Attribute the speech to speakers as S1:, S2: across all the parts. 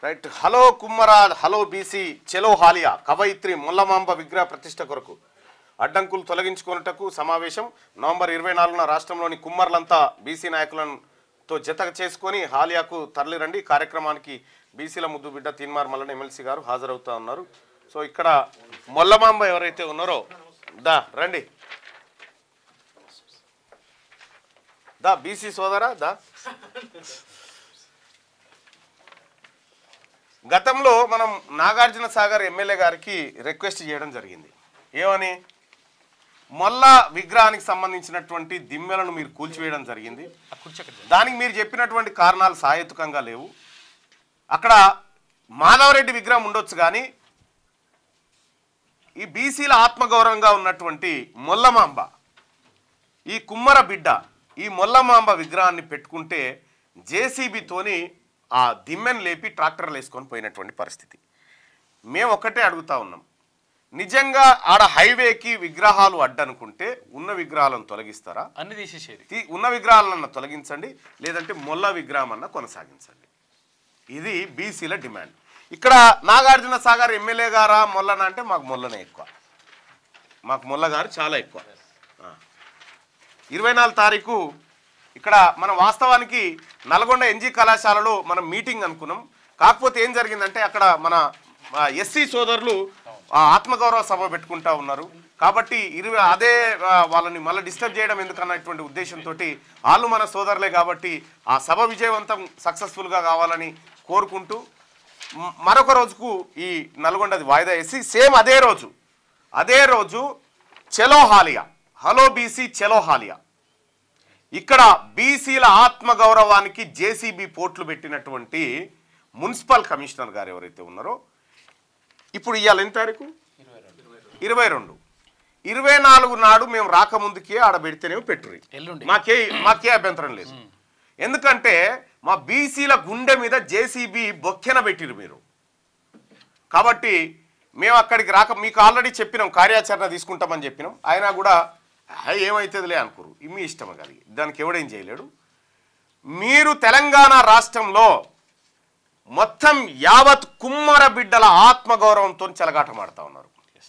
S1: Right hello కుమ్మరా hello BC చెలో హాలియా కవయిత్రి ముల్లమాంబ విగ్రహ ప్రతిష్ట కొరకు అడ్డంకులు తొలగించుకున్నటకు సమావేశం నవంబర్ ఇరవై నాలుగున రాష్ట్రంలోని కుమ్మర్లంతా బీసీ నాయకులతో జత చేసుకొని హాలియాకు తరలిరండి కార్యక్రమానికి బీసీల ముద్దు బిడ్డ తీన్మార్ మల్లన ఎమ్మెల్సీ గారు హాజరవుతా ఉన్నారు సో ఇక్కడ మొల్లమాంబ ఎవరైతే ఉన్నారో దా రండి దా బీసీ సోదరా దా గతంలో మనం నాగార్జున సాగర్ ఎమ్మెల్యే గారికి రిక్వెస్ట్ చేయడం జరిగింది ఏమని మొల్ల విగ్రహానికి సంబంధించినటువంటి దిమ్మెలను మీరు కూల్చివేయడం జరిగింది
S2: ఆ కుర్చీ అక్కడ పెట్టు.
S1: దానికి మీరు చెప్పినటువంటి కారణాలు సాహేతుకంగా లేవు అక్కడ మాధవరెడ్డి విగ్రహం ఉండొచ్చు కానీ ఈ బీసీల ఆత్మగౌరవంగా ఉన్నటువంటి మొల్లమాంబ ఈ కుమ్మర బిడ్డ ఈ మొల్లమాంబ విగ్రహాన్ని పెట్టుకుంటే జేసీబీతోని ఆ దిమ్మెను లేపి ట్రాక్టర్లు వేసుకొని పోయినటువంటి పరిస్థితి మేము ఒక్కటే అడుగుతా ఉన్నాం నిజంగా ఆడ హైవేకి విగ్రహాలు అడ్డనుకుంటే ఉన్న విగ్రహాలను తొలగిస్తారా
S2: అన్ని తీసేసేది
S1: తీ- ఉన్న విగ్రహాలన్న తొలగించండి లేదంటే మొల్ల విగ్రహం అన్న కొనసాగించండి ఇది బీసీల డిమాండ్ ఇక్కడ నాగార్జున సాగర్ ఎమ్మెల్యే గారా మొల్లన అంటే మాకు మొల్లనే ఎక్కువ మాకు మొల్ల గారు చాలా ఎక్కువ ఆ. ఇరవై నాలుగు తారీఖు ఇక్కడ మన వాస్తవానికి నల్గొండ ఎన్జీ కళాశాలలో మనం మీటింగ్ అనుకున్నాం కాకపోతే ఏం జరిగిందంటే అక్కడ మన ఎస్సీ సోదరులు ఆ, ఆత్మగౌరవ సభ పెట్టుకుంటా ఉన్నారు కాబట్టి ఇరవై అదే ఆ, వాళ్ళని మళ్ళీ డిస్టర్బ్ చేయడం ఎందుకన్నటువంటి ఉద్దేశంతో వాళ్ళు మన సోదరులే కాబట్టి ఆ సభ విజయవంతం సక్సెస్ఫుల్గా కావాలని కోరుకుంటూ మ- మరొక రోజుకు ఈ నల్గొండది వాయిదా వేసి సేమ్ అదే రోజు అదే రోజు చెలో హాలియా హలో బీసీ చెలో హాలియా ఇక్కడ బీసీల ఆత్మగౌరవానికి జేసీబీ పోర్ట్లు పెట్టినటువంటి మున్సిపల్ కమిషనర్ గారు ఎవరైతే ఉన్నారో ఇప్పుడు ఇవాళ ఎంత తారీఖు ఇరవై రెండు ఇరవై నాలుగు నాడు మేము రాకముందుకే ఆడ పెడితేనే పెట్టుర్రి
S2: ఎల్లుండి
S1: మాకే మాకే అభ్యంతరం లేదు ఎందుకంటే మా బీసీల గుండె మీద జేసీబీ బొక్కెన పెట్టిరు మీరు కాబట్టి మేము అక్కడికి రాక మీకు ఆల్రెడీ చెప్పినాం కార్యాచరణ తీసుకుంటామని చెప్పినాం అయినా కూడా "ఆ, ఏమవుతుందిలే అనుకోరు మీ ఇష్టం కలిగి దానికి ఎవడేం చేయలేడు మీరు తెలంగాణ రాష్ట్రంలో మొత్తం యావత్ కుమ్మర బిడ్డల ఆత్మగౌరవంతో చెలగాటమాడుతా ఉన్నారు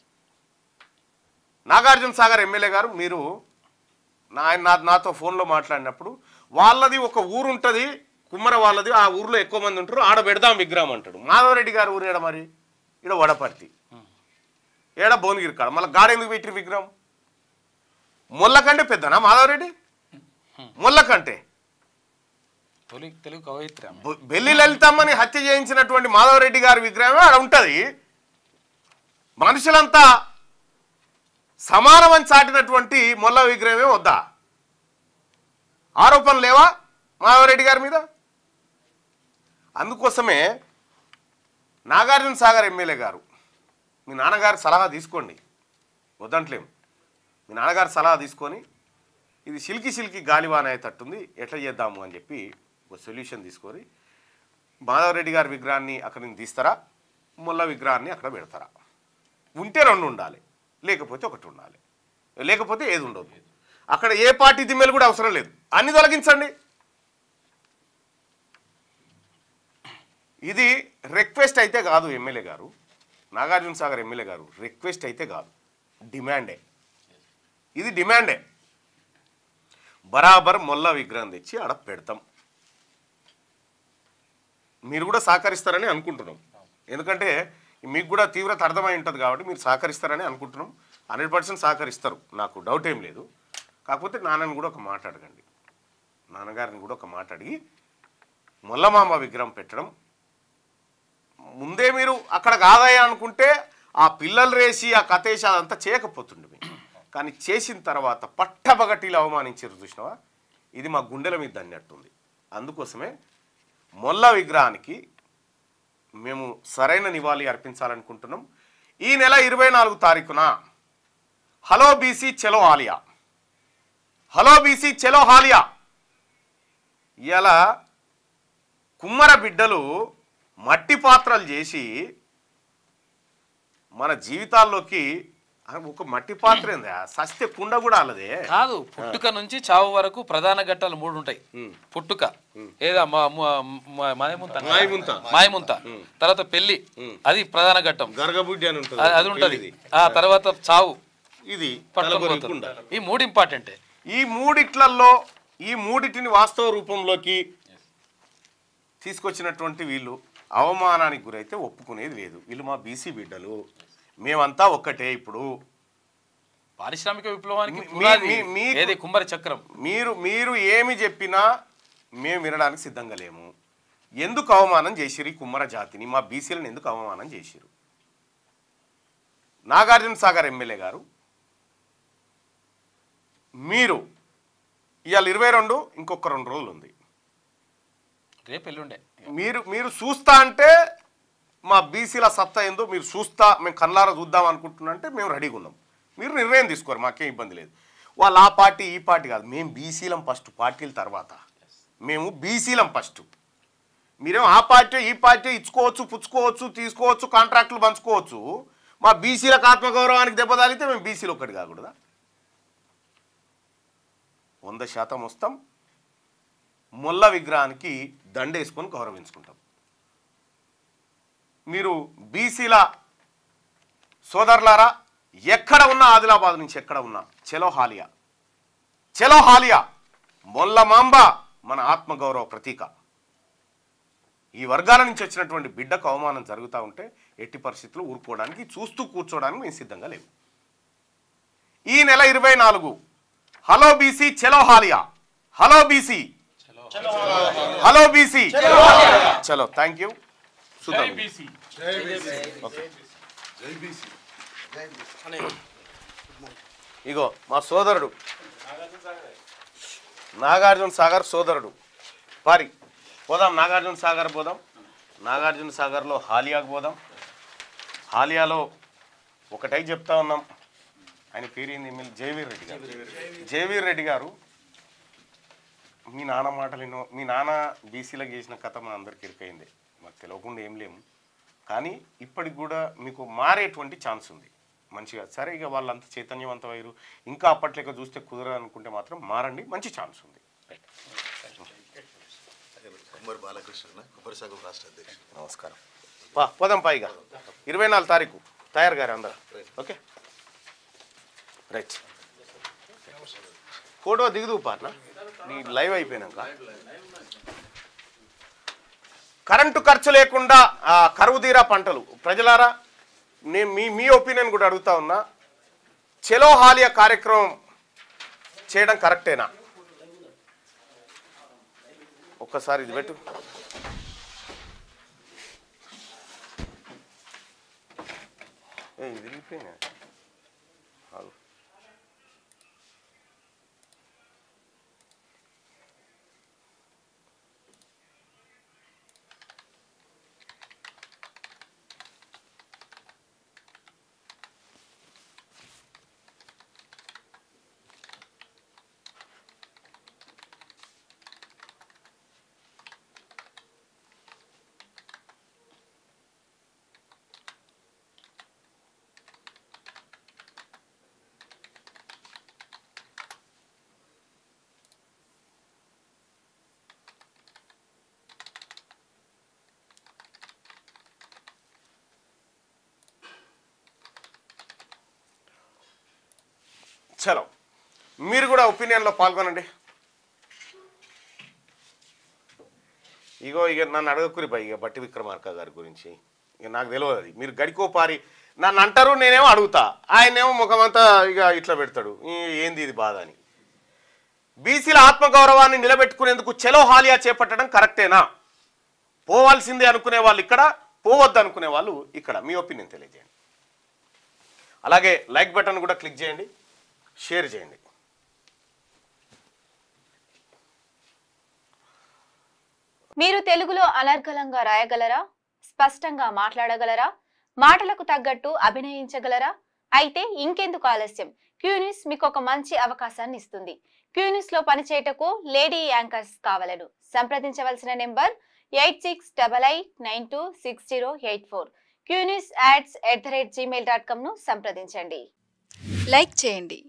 S1: నాగార్జున సాగర్ ఎమ్మెల్యే గారు మీరు నా ఆయన నా నాతో ఫోన్లో మాట్లాడినప్పుడు వాళ్ళది ఒక ఊరు ఉంటుంది కుమ్మర వాళ్ళది ఆ ఊర్లో ఎక్కువ మంది ఉంటారు ఆడ పెడదాం విగ్రహం అంటాడు మాధవరెడ్డి గారు ఊరు ఏడ మరి ఈడ వడపర్తి ఏడ భువనగిరి కాడ మళ్ళీ గాడ ఎందుకు పెట్టిరు విగ్రహం ముళ్ళ కంటే పెద్దనా మాధవరెడ్డి ముళ్ళ కంటే
S2: తొలి తెలుగు కవయిత్రి ఆమె.
S1: బొ- బెల్లి లలితమ్మని హత్య చేయించినటువంటి మాధవరెడ్డి గారి విగ్రహమే ఆడ ఉంటుంది మనుషులంతా సమానమని చాటినటువంటి మొల్ల విగ్రహమే వద్దా ఆరోపణలు లేవా మాధవరెడ్డి గారి మీద అందుకోసమే నాగార్జున సాగర్ ఎమ్మెల్యే గారు మీ నాన్నగారి సలహా తీసుకోండి వద్దంట్లేం మీ నాన్నగారి సలహా తీసుకొని ఇది సిల్కి సిల్కి గాలివాన అయ్యేటట్టుంది ఎట్లా చేద్దాము అని చెప్పి ఒక సొల్యూషన్ తీసుకొని మాధవరెడ్డి గారి విగ్రహాన్ని అక్కడి నుంచి తీస్తారా ముల్ల విగ్రహాన్ని అక్కడ పెడతారా ఉంటే రెండు ఉండాలి లేకపోతే ఒకటి ఉండాలి లేకపోతే ఏది ఉండదు అక్కడ ఏ పార్టీ దిమ్మెలు కూడా అవసరం లేదు అన్ని తొలగించండి ఇది రిక్వెస్ట్ అయితే కాదు ఎమ్మెల్యే గారు నాగార్జున సాగర్ ఎమ్మెల్యే గారు రిక్వెస్ట్ అయితే కాదు డిమాండే ఇది డిమాండే బరాబర్ మొల్ల విగ్రహం తెచ్చి ఆడ పెడతాం మీరు కూడా సహకరిస్తారని అనుకుంటున్నాం ఎందుకంటే మీకు కూడా తీవ్రత అర్థమై ఉంటుంది కాబట్టి మీరు సహకరిస్తారని అనుకుంటున్నాం హండ్రెడ్ పర్సెంట్ సహకరిస్తారు నాకు డౌట్ ఏం లేదు కాకపోతే నాన్నని కూడా ఒక మాట అడగండి నాన్నగారిని కూడా ఒక మాట అడిగి మొల్లమామ విగ్రహం పెట్టడం ముందే మీరు అక్కడ కాదయ్యా అనుకుంటే ఆ పిల్లలు రేసి ఆ కథేసి అదంతా చేయకపోతుండే మీరు కానీ చేసిన తర్వాత పట్టబగటీలు అవమానించారు చూసినావా ఇది మా గుండెల మీద దన్నట్టుంది అందుకోసమే మొల్ల విగ్రహానికి మేము సరైన నివాళి అర్పించాలనుకుంటున్నాం ఈ నెల ఇరవై నాలుగు తారీఖున హలో బీసీ చెలో ఆలియా హలో బీసీ చెలో హాలియా ఇలా కుమ్మర బిడ్డలు మట్టి పాత్రలు చేసి మన జీవితాల్లోకి ఆ, ఒక మట్టి పాత్ర ఏందా సస్తే కుండ కూడా అలదే
S2: కాదు పుట్టుక నుంచి చావు వరకు ప్రధాన ఘట్టాలు మూడు ఉంటాయి పుట్టుక ఏదా మ- మ- మ- మాయముంత అంటారా?
S1: మాయముంత.
S2: మాయముంత తర్వాత పెళ్లి అది ప్రధాన ఘట్టం
S1: గర్గబుడ్డి అని ఉంటుంది
S2: అది- అది ఉంటది ఆ తర్వాత చావు
S1: ఇది
S2: పట్టుకొని
S1: తలగొరి
S2: పోతారు.
S1: కుండ.
S2: ఈ మూడు ఇంపార్టెంటే
S1: ఈ మూడిట్లలో ఈ మూడిటిని వాస్తవ రూపంలోకి తీసుకొచ్చినటువంటి వీళ్ళు అవమానానికి గురైతే ఒప్పుకునేది లేదు వీళ్ళు మా బీసీ బిడ్డలు మేమంతా ఒక్కటే ఇప్పుడు
S2: పారిశ్రామిక విప్లవానికి
S1: మీ-
S2: పునాది
S1: మీ- మీకు-
S2: ఏది కుమ్మరి చక్రం
S1: మీరు మీరు ఏమి చెప్పినా మేము వినడానికి సిద్ధంగా లేము ఎందుకు అవమానం చేసిరు ఈ కుమ్మర జాతిని మా బీసీలను ఎందుకు అవమానం చేసిరు నాగార్జున సాగర్ ఎమ్మెల్యే గారు మీరు ఇవాళ ఇరవై రెండు ఇంకొక రెండు రోజులు ఉంది
S2: రేపు ఎల్లుండే
S1: మీరు మీరు చూస్తా అంటే మా బీసీల సత్తా ఏందో మీరు చూస్తా మేము కళ్ళారా చూద్దాం అనుకుంటున్నా అంటే మేము రెడీగా ఉన్నాం మీరు నిర్ణయం తీసుకోరు మాకేం ఇబ్బంది లేదు వాళ్ళు ఆ పార్టీ ఈ పార్టీ కాదు మేము బీసీలం ఫస్ట్ పార్టీల తర్వాత మేము బీసీలం ఫస్ట్ మీరేం ఆ పార్టీ ఈ పార్టీ ఇచ్చుకోవచ్చు పుచ్చుకోవచ్చు తీసుకోవచ్చు కాంట్రాక్టులు పంచుకోవచ్చు మా బీసీలకు ఆత్మగౌరవానికి దెబ్బ తాగితే మేము బీసీలు ఒక్కటి కాకూడదా వంద శాతం వస్తాం ముల్ల విగ్రహానికి దండేసుకొని గౌరవించుకుంటాం మీరు బీసీల సోదరులారా ఎక్కడ ఉన్నా ఆదిలాబాద్ నుంచి ఎక్కడ ఉన్నా చెలో హాలియా చెలో హాలియా మొల్ల మాంబ మన ఆత్మగౌరవ ప్రతీక ఈ వర్గాల నుంచి వచ్చినటువంటి బిడ్డకు అవమానం జరుగుతూ ఉంటే ఎట్టి పరిస్థితులు ఊరుకోవడానికి చూస్తూ కూర్చోవడానికి మేము సిద్ధంగా లేవు ఈ నెల ఇరవై నాలుగు హలో బీసీ చెలో Haliya hello BC hello BC చలో థ్యాంక్ యూ చూద్దాం ఓకే ఇగో మా సోదరుడు నాగార్జున సాగర్ సోదరుడు పారి పోదాం నాగార్జున సాగర్ పోదాం నాగార్జున సాగర్లో హాలియాకు పోదాం హాలియాలో ఒకటై చెప్తా ఉన్నాం ఆయన పేరు ఏంది ఎమ్మెల్యే జయవీర్ రెడ్డి గారు జయవీర్ రెడ్డి గారు మీ నాన్న మాటలు ఎన్నో మీ నాన్న బీసీలకు చేసిన కథ మా అందరికి ఇరికైంది మాకు తెలియకుండా ఏం లేము కానీ ఇప్పటికి కూడా మీకు మారేటువంటి ఛాన్స్ ఉంది మంచిగా సరే ఇక వాళ్ళంతా చైతన్యవంతమయ్యారు ఇంకా అప్పట్లేక చూస్తే కుదరదు అనుకుంటే మాత్రం మారండి మంచి ఛాన్స్ ఉంది
S3: కుమార్ బాలకృష్ణ కుమార్ సంఘం రాష్ట్ర అధ్యక్షుడు
S1: నమస్కారం పా పోదాం పైగా ఇరవై నాలుగు తారీఖు తయారు గారు అందరు ఓకే రైట్ ఫోటో దిగుదు పార్న నీ లైవ్ అయిపోయినాక కరెంటు ఖర్చు లేకుండా ఆ, కరువు తీరా పంటలు ప్రజలారా నేను మీ మీ ఒపీనియన్ కూడా అడుగుతా ఉన్నా చెలో హాలియా కార్యక్రమం చేయడం కరెక్టేనా ఒక్కసారి ఇది పెట్టు ఏ ఇది విరిగిపోయినా ఆగు. చలో మీరు కూడా ఒపీనియన్లో పాల్గొనండి ఇగో ఇక నన్ను అడగకురి పై ఇక బట్టి విక్రమార్క గారి గురించి ఇక నాకు తెలియదు అది మీరు గడికో పారి నన్ను అంటారు నేనేమో అడుగుతా ఆయనేమో ముఖమంతా ఇక ఇట్లా పెడతాడు ఈ- ఏంది ఇది బాధ అని బీసీల ఆత్మగౌరవాన్ని నిలబెట్టుకునేందుకు చెలో హాలియా చేపట్టడం కరెక్టేనా పోవాల్సిందే అనుకునే వాళ్ళు ఇక్కడ పోవద్దు అనుకునే వాళ్ళు ఇక్కడ మీ ఒపీనియన్ తెలియజేయండి అలాగే లైక్ బటన్ కూడా క్లిక్ చేయండి షేర్ చేయండి
S4: మీరు తెలుగులో అనర్గళంగా రాయగలరా స్పష్టంగా మాట్లాడగలరా మాటలకు తగ్గట్టు అభినయించగలరా అయితే ఇంకెందుకు ఆలస్యం క్యూనిస్ మీకు ఒక మంచి అవకాశాన్ని ఇస్తుంది క్యూనిస్ లో పనిచేయటకు లేడీ యాంకర్స్ కావలను సంప్రదించవలసిన number eight six double eight nine two six zero eight four క్యూనిస్ ads at the rate Gmail dot com ను సంప్రదించండి
S5: లైక్ చేయండి